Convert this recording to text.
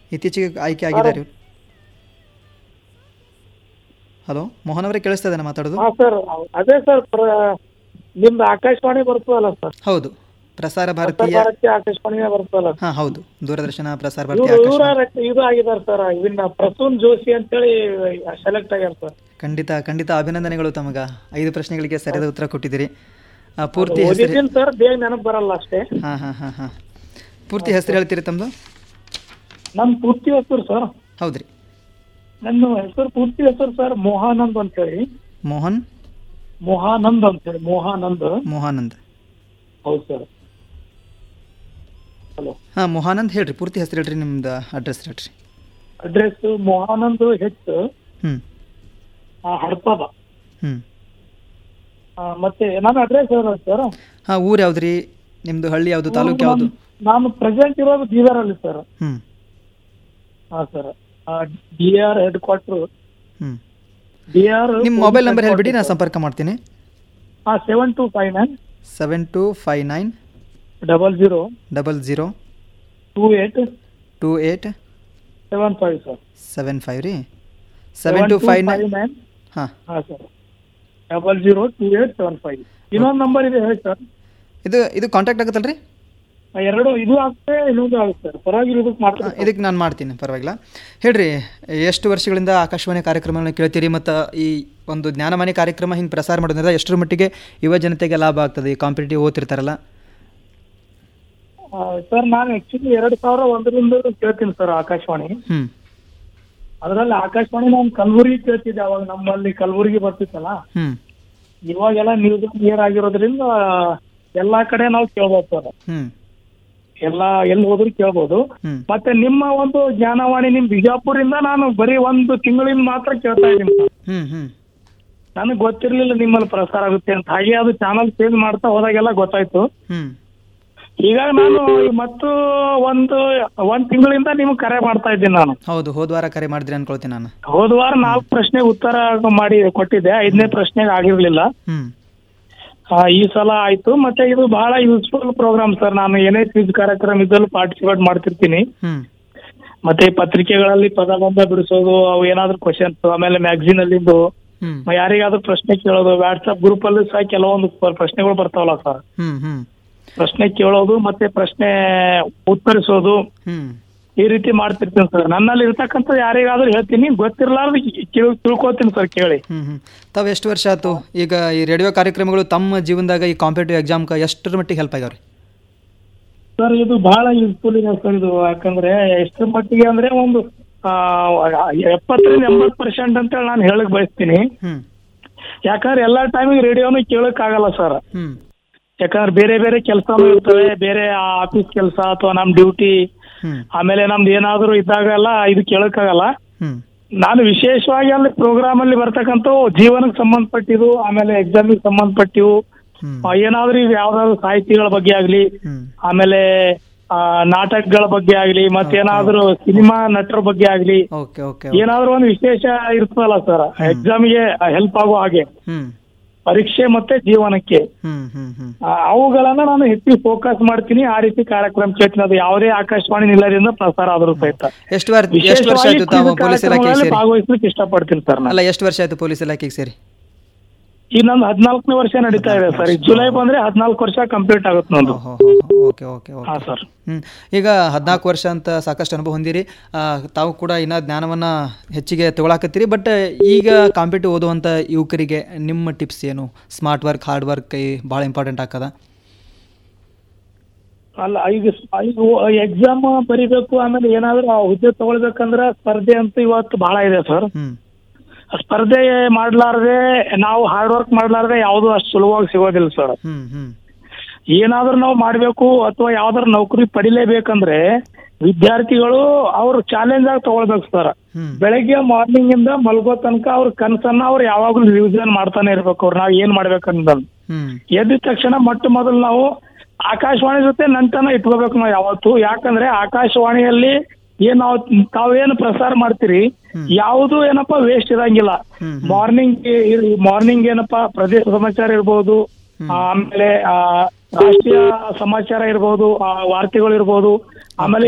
ಇತ್ತೀಚೆಗೆ ಆಯ್ಕೆ ಆಗಿದ್ದಾರೆ ಇವ್ರು ಹಲೋ ಮೋಹನ್ ಅವರೇ ಕೇಳಿಸ್ತಾ ಇದ್ದಾನೆ ಮಾತಾಡೋದು ಹಾ ಸರ್ ಅದೇ ಸರ್ ನಿಮ್ದು ಆಕಾಶವಾಣಿ ಬರ್ತದಲ್ಲ ಸರ್ ಹೌದು ಪ್ರಸಾರ ಉತ್ತರ ಭಾರತೀಯ ಭಾರತೀಯ ಆಕಾಶವಾಣಿನೇ ಬರ್ತದಲ್ಲ ಹಾಂ ಹೌದು ದೂರದರ್ಶನ ಪ್ರಸಾರ ಭಾರತೀಯ ಇವ್ರು ಆಕಾಶವಾಣಿ ಇವರ ಇದು ಆಗಿದಾರೆ ಸರ್ ಇದನ್ನ ಪ್ರಸೂನ್ ಜೋಶಿ ಅಂತೇಳಿ ಸೆಲೆಕ್ಟ್ ಆಗ್ಯಾರ ಸರ್ ಖಂಡಿತ ಖಂಡಿತ ಅಭಿನಂದನೆಗಳು ತಮಗ ಐದು ಪ್ರಶ್ನೆಗಳಿಗೆ ಸರಿಯಾದ ಉತ್ತರ ಕೊಟ್ಟಿದ್ದೀರಿ ಆ, ಪೂರ್ತಿ ಹೆಸರು ಓದಿದ್ದೀನಿ ಸರ್ ಬೇಗ ನೆನಪು ಬರಲ್ಲ ಅಷ್ಟೇ ಹಾಂ ಹಾಂ ಹಾಂ ಹಾಂ ಪೂರ್ತಿ ಹೆಸರು ಹೇಳ್ತೀರಿ ತಮ್ಮದು ನಮ್ ಪೂರ್ತಿ ಹೆಸರು ಸರ್ ಹೌದ್ರಿ ನನ್ನ ಹೆಸರು ಪೂರ್ತಿ ಹೆಸರು ಸರ್ ಮೋಹಾನಂದ್ ಅಂತೇಳಿ ಮೋಹನ್ ಮೋಹಾನಂದ್ ಅಂತೇಳಿ ಮೋಹಾನಂದ್ ಮೋಹಾನಂದ್ ಹೌದು ಸರ್ ಹಲೋ ಹಾಂ ಮೋಹಾನಂದ್ ಹೇಳ್ರಿ ಪೂರ್ತಿ ಹೆಸರು ಹೇಳ್ರಿ ನಿಮ್ದು ಅಡ್ರೆಸ್ ಹೇಳ್ರಿ ಅಡ್ರೆಸ್ ಮೋಹಾನಂದ್ ಹೆಚ್ಚು ಹ್ಞೂ ಹಡ್ಪದ ಹ್ಞೂ ಆ, ಮತ್ತೆ ನನ್ನ ಅಡ್ರೆಸ್ ಸರ್ ಹಾಂ ಊರು ಯಾವ್ದು ರೀ ನಿಮ್ಮದು ಹಳ್ಳಿ ಯಾವುದು ತಾಲೂಕು ಯಾವುದು ನಾನು ಪ್ರೆಸೆಂಟ್ ಇರೋದು ಬೀದರಲ್ಲಿ ಸರ್ ಹ್ಞೂ ಹಾ sir D R head quarter ಹ್ಞೂ ಡಿ ಆರ್ ನಿಮ್ಮ ಮೊಬೈಲ್ ನಂಬರ್ ಹೇಳ್ಬಿಡಿ ನಾನು ಸಂಪರ್ಕ ಮಾಡ್ತೀನಿ ಹಾ seven two five nine seven two five nine double zero double zero two eight two eight seven five sir seven five ರೀ seven two five nine nine ಹಾಂ ಹಾ sir double zero two eight seven five ಇನ್ನೊಂದು number ಇದೆ ಹೇಳಿ sir ಇದು ಇದು contact ಆಗುತ್ತಲ್ಲ ರೀ ಎರಡು ಇದು ಆಗುತ್ತೆ ಇನ್ನೊಂದು ಆಗುತ್ತೆ ಸರ್ ಪರವಾಗಿಲ್ಲ ಇದಕ್ಕೆ ಮಾಡ್ತಾರೆ ಇದಕ್ಕೆ ನಾನು ಮಾಡ್ತೀನಿ ಪರವಾಗಿಲ್ಲ ಹೇಳ್ರಿ ಎಷ್ಟು ವರ್ಷಗಳಿಂದ ಆಕಾಶವಾಣಿ ಕಾರ್ಯಕ್ರಮಗಳನ್ನ ಕೇಳ್ತೀರಿ ಮತ್ತು ಈ ಒಂದು ಜ್ಞಾನವಾಣಿ ಕಾರ್ಯಕ್ರಮ ಹಿಂಗೆ ಪ್ರಸಾರ ಮಾಡೋದ್ರಿಂದ ಎಷ್ಟರ ಮಟ್ಟಿಗೆ ಯುವ ಜನತೆಗೆ ಲಾಭ ಆಗ್ತದೆ ಈ ಕಾಂಪಿಟೇಟಿವ್ ಓದ್ತಿರ್ತಾರಲ್ಲ ಸರ್ ನಾನು ಆಕ್ಚುಲಿ ಎರಡ್ ಸಾವಿರ ಒಂದರಿಂದ ಕೇಳ್ತೀನಿ ಸರ್ ಆಕಾಶವಾಣಿ ಹ್ಞೂ ಅದರಲ್ಲಿ ಆಕಾಶವಾಣಿ ನಾನು ಕಲಬುರಗಿ ಕೇಳ್ತಿದ್ದೆ ಅವಾಗ ನಮ್ಮಲ್ಲಿ ಕಲಬುರಗಿ ಬರ್ತಿತ್ತಲ್ಲ ಹ್ಞೂ ಇವಾಗೆಲ್ಲ ನ್ಯೂಸ್ ಕ್ಲಿಯರ್ ಆಗಿರೋದ್ರಿಂದ ಎಲ್ಲಾ ಕಡೆ ನಾವು ಕೇಳ್ಬೋದು ಸರ್ ಹ್ಞೂ ಎಲ್ಲಾ ಎಲ್ಲಿ ಹೋದ್ರು ಕೇಳ್ಬೋದು ಹ್ಞೂ ಮತ್ತೆ ನಿಮ್ಮ ಒಂದು ಜ್ಞಾನವಾಣಿ ನಿಮ್ ಬಿಜಾಪುರಿಂದ ನಾನು ಬರೀ ಒಂದು ತಿಂಗಳಿಂದ ಮಾತ್ರ ಕೇಳ್ತಾ ಇದ್ದೀನಿ ಸರ್ ಹ್ಞೂ ಹ್ಞೂ ನನಗೆ ಗೊತ್ತಿರ್ಲಿಲ್ಲ ನಿಮ್ಮಲ್ಲಿ ಪ್ರಸಾರ ಆಗುತ್ತೆ ಅಂತ ಹಾಗೆ ಅದು ಚಾನಲ್ ಚೇಂಜ್ ಮಾಡ್ತಾ ಹೋದಾಗೆಲ್ಲ ಗೊತ್ತಾಯ್ತು ಹ್ಞೂ ಹೀಗಾಗಿ ನಾನು ಮತ್ತು ಒಂದು ಒಂದ್ ತಿಂಗಳಿಂದ ನಿಮ್ಗೆ ಕರೆ ಮಾಡ್ತಾ ಇದ್ದೀನಿ ನಾನು ಹೌದು ಹೋದ ವಾರ ಕರೆ ಮಾಡಿದ್ರಿ ಅನ್ಕೊಳ್ತೀನಿ ನಾನು ಹೋದ ವಾರ ನಾಲ್ಕು ಪ್ರಶ್ನೆಗೆ ಉತ್ತರ ಮಾಡಿ ಕೊಟ್ಟಿದ್ದೆ ಐದನೇ ಪ್ರಶ್ನೆಗೆ ಆಗಿರ್ಲಿಲ್ಲ ಹ್ಞೂ ಆ, ಈ ಸಲ ಆಯ್ತು ಮತ್ತೆ ಇದು ಬಹಳ ಯೂಸ್ಫುಲ್ ಪ್ರೋಗ್ರಾಮ್ ಸರ್ ನಾನು ಏನೇ ಕ್ವಿಜ್ ಕಾರ್ಯಕ್ರಮ ಇದ್ದಲ್ಲೂ ಪಾರ್ಟಿಸಿಪೇಟ್ ಮಾಡ್ತಿರ್ತೀನಿ ಹ್ಞೂ ಮತ್ತೆ ಈ ಪತ್ರಿಕೆಗಳಲ್ಲಿ ಪದಬಂಧ ಬಿಡಿಸೋದು ಅವು ಏನಾದ್ರು ಕ್ವಶನ್ಸ್ ಆಮೇಲೆ ಮ್ಯಾಗಝಿನ್ ಅಲ್ಲಿಂದು ಹ್ಞೂ ಯಾರಿಗಾದ್ರೂ ಪ್ರಶ್ನೆ ಕೇಳೋದು ವಾಟ್ಸ್ಆಪ್ ಗ್ರೂಪ್ ಅಲ್ಲಿ ಸಹ ಕೆಲವೊಂದು ಪ- ಪ್ರಶ್ನೆಗಳು ಬರ್ತಾವಲ್ಲ ಸರ್ ಹ್ಞೂ ಹ್ಞೂ ಪ್ರಶ್ನೆ ಕೇಳೋದು ಮತ್ತೆ ಪ್ರಶ್ನೆ ಉತ್ತರಿಸೋದು ಹ್ಞೂ ಈ ರೀತಿ ಮಾಡ್ತಿರ್ತೀನಿ ಸರ್ ನನ್ನಲ್ಲಿ ಇರ್ತಕ್ಕಂಥ ಯಾರಿಗಾದ್ರೂ ಹೇಳ್ತೀನಿ ಗೊತ್ತಿರ್ಲಾರ್ದು ಕೇಳ್- ತಿಳ್ಕೊತೀನಿ ಸರ್ ಕೇಳಿ ಹ್ಞೂ ಹ್ಞೂ ತಾವು ಎಷ್ಟು ವರ್ಷ ಆಯ್ತು ಈಗ ಈ ರೇಡಿಯೋ ಕಾರ್ಯಕ್ರಮಗಳು ತಮ್ಮ ಜೀವನದಾಗ ಈ ಕಾಂಪಿಟೇಟಿವ್ ಎಕ್ಸಾಮ್ಗೆ ಎಷ್ಟರ ಮಟ್ಟಿಗೆ ಹೆಲ್ಪ್ ಆಗ್ಯಾವ ರೀ ಸರ್ ಇದು ಬಹಳ ಯೂಸ್ಫುಲ್ ಇದೆ ಸರ್ ಇದು ಯಾಕಂದ್ರೆ ಎಷ್ಟರ ಮಟ್ಟಿಗೆ ಅಂದ್ರೆ ಒಂದು ಆ, ಎಪ್ಪತ್ತರಿಂದ ಎಂಬತ್ತು ಪರ್ಸೆಂಟ್ ಅಂತೇಳಿ ನಾನು ಹೇಳಕ್ ಬಯಸ್ತೀನಿ ಹ್ಞೂ ಯಾಕಂದ್ರೆ ಎಲ್ಲಾ ಟೈಮಿಗೆ ರೇಡಿಯೋನು ಕೇಳಕ್ ಆಗಲ್ಲ ಸರ್ ಹ್ಞೂ ಯಾಕಂದ್ರೆ ಬೇರೆ ಬೇರೆ ಕೆಲಸನೂ ಇರ್ತವೆ ಬೇರೆ ಆಫೀಸ್ ಕೆಲಸ ಅಥವಾ ನಮ್ ಡ್ಯೂಟಿ ಹ್ಞೂ ಆಮೇಲೆ ನಮ್ದು ಏನಾದ್ರು ಇದ್ದಾಗೆಲ್ಲ ಇದು ಕೇಳಕ್ಕಾಗಲ್ಲ ಹ್ಞೂ ನಾನು ವಿಶೇಷವಾಗಿ ಅಲ್ಲಿ ಪ್ರೋಗ್ರಾಮ್ ಅಲ್ಲಿ ಬರ್ತಕ್ಕಂಥ ಜೀವನಕ್ಕೆ ಸಂಬಂಧಪಟ್ಟಿದ್ದು ಆಮೇಲೆ ಎಕ್ಸಾಮಿಗೆ ಸಂಬಂಧಪಟ್ಟಿವು ಹ್ಞೂ ಆ, ಏನಾದ್ರೂ ಈಗ ಯಾವ್ದಾದ್ರು ಸಾಹಿತಿಗಳ ಬಗ್ಗೆ ಆಗ್ಲಿ ಹ್ಞೂ ಆಮೇಲೆ ಆ, ನಾಟಕಗಳ ಬಗ್ಗೆ ಆಗ್ಲಿ ಮತ್ತೇನಾದ್ರೂ ಸಿನಿಮಾ ನಟರ ಬಗ್ಗೆ ಆಗ್ಲಿ ಓಕೆ ಓಕೆ ಏನಾದ್ರೂ ಒಂದು ವಿಶೇಷ ಇರ್ತದಲ್ಲ ಸರ್ ಎಕ್ಸಾಮಿಗೆ ಹೆಲ್ಪ್ ಆಗೋ ಹಾಗೆ ಹ್ಞೂ ಪರೀಕ್ಷೆ ಮತ್ತೆ ಜೀವನಕ್ಕೆ ಹ್ಞೂ ಹ್ಞೂ ಹ್ಞೂ ಆ, ಅವುಗಳನ್ನ ನಾನು ಹೆಚ್ಚು ಫೋಕಸ್ ಮಾಡ್ತೀನಿ ಆ ರೀತಿ ಕಾರ್ಯಕ್ರಮ ಕೇಳ್ತೀನಿ ಅದು ಯಾವುದೇ ಆಕಾಶವಾಣಿ ನಿಲಯದಿಂದ ಪ್ರಸಾರ ಆದ್ರೂ ಸಹಿತ ಎಷ್ಟು ವಾರ ಎಷ್ಟು ವರ್ಷ ವಿಶೇಷವಾಗಿ ಆಯ್ತು ತಾವು quiz ಪೊಲೀಸ್ ಇಲಾಖೆಗೆ ಕಾರ್ಯಕ್ರಮಗಳಲ್ಲಿ ಸೇರಿ ಭಾಗವಹಿಸ್ಲಿಕ್ಕೆ ಇಷ್ಟಪಡ್ತೀನಿ ಸರ್ ನಾನು ಅಲ್ಲ ಎಷ್ಟು ವರ್ಷ ಆಯ್ತು ಪೊಲೀಸ್ ಇಲಾಖೆಗೆ ಸೇರಿ ಈಗ ನಂದು ಹದಿನಾಲ್ಕನೇ ವರ್ಷ ನಡೀತಾ ಇದೆ ಸರ್ ಈಗ ಜುಲೈ ಬಂದ್ರೆ ಹದಿನಾಲ್ಕು ವರ್ಷ ಕಂಪ್ಲೀಟ್ ಆಗುತ್ತೆ ನಂದು ಓಹೋ ಓಕೆ ಓಕೆ ಹಾ ಓಕೆ ಸರ್ ಹ್ಞೂ ಈಗ ಹದಿನಾಲ್ಕು ವರ್ಷ ಅಂತ ಸಾಕಷ್ಟು ಅನುಭವ ಹೊಂದಿರಿ ಆ, ತಾವು ಕೂಡ ಇನ್ನೂ ಜ್ಞಾನವನ್ನು ಹೆಚ್ಚಿಗೆ ತಗೊಳಕತ್ತೀರಿ ಬಟ್ ಈಗ ಕಾಂಪಿಟೇಟಿವ್ ಓದುವಂಥ ಯುವಕರಿಗೆ ನಿಮ್ಮ ಟಿಪ್ಸ್ ಏನು ಸ್ಮಾರ್ಟ್ ವರ್ಕ್ ಹಾರ್ಡ್ ವರ್ಕ್ ಭಾಳ ಇಂಪಾರ್ಟೆಂಟ್ ಆಗ್ತದ ಅಲ್ಲ ಈಗ ಈಗ ಎಕ್ಸಾಮ್ ಬರಿಬೇಕು ಆಮೇಲೆ ಏನಾದ್ರೂ ಆ ಹುದ್ದೆ ತಗೊಳ್ಬೇಕಂದ್ರ ಸ್ಪರ್ಧೆ ಅಂತೂ ಇವತ್ತು ಬಹಳ ಇದೆ ಸರ್ ಹ್ಞೂ ಸ್ಪರ್ಧೆ ಮಾಡ್ಲಾರ್ದೆ ನಾವು ಹಾರ್ಡ್ ವರ್ಕ್ ಮಾಡ್ಲಾರ್ದೆ ಯಾವುದು ಅಷ್ಟು ಸುಲಭವಾಗಿ ಸಿಗೋದಿಲ್ಲ ಸರ್ ಹ್ಞೂ ಹ್ಞೂ ಏನಾದ್ರೂ ನಾವು ಮಾಡ್ಬೇಕು ಅಥವಾ ಯಾವ್ದಾದ್ರು ನೌಕರಿ ಪಡಿಲೇಬೇಕಂದ್ರೆ ವಿದ್ಯಾರ್ಥಿಗಳು ಅವ್ರು ಚಾಲೆಂಜ್ ಆಗಿ ತಗೊಳ್ಬೇಕು ಸರ್ ಹ್ಞೂ ಬೆಳಗ್ಗೆ ಮಾರ್ನಿಂಗ್ ಇಂದ ಮಲ್ಗೋ ತನಕ ಅವ್ರ ಕನಸನ್ನ ಅವ್ರು ಯಾವಾಗ್ಲೂ ರಿವಿಷನ್ ಮಾಡ್ತಾನೆ ಇರ್ಬೇಕು ಅವ್ರು ನಾವ್ ಏನ್ ಮಾಡ್ಬೇಕಂತ ಹ್ಞೂ ಎದ್ದ ತಕ್ಷಣ ಮೊಟ್ಟ ಮೊದಲು ನಾವು ಆಕಾಶವಾಣಿ ಜೊತೆ ನಂಟನ ಇಟ್ಕೋಬೇಕು ನಾವು ಯಾವತ್ತು ಯಾಕಂದ್ರೆ ಆಕಾಶವಾಣಿಯಲ್ಲಿ ಏನ್ ನಾವು ತಾವೇನು ಪ್ರಸಾರ ಮಾಡ್ತೀರಿ ಹ್ಮ್. ಯಾವುದು ಏನಪ್ಪಾ ವೇಸ್ಟ್ ಇರಂಗಿಲ್ಲ ಹ್ಮ್, ಹ್ಮ್. ಮಾರ್ನಿಂಗ್ ಮಾರ್ನಿಂಗ್ ಏನಪ್ಪಾ ಪ್ರದೇಶ ಸಮಾಚಾರ ಇರ್ಬೋದು ಹ್ಮ್. ಆಮೇಲೆ ಆ, ರಾಷ್ಟ್ರೀಯ ಸಮಾಚಾರ ಇರ್ಬೋದು ಆ, ವಾರ್ತೆಗಳು ಇರ್ಬೋದು ಆಮೇಲೆ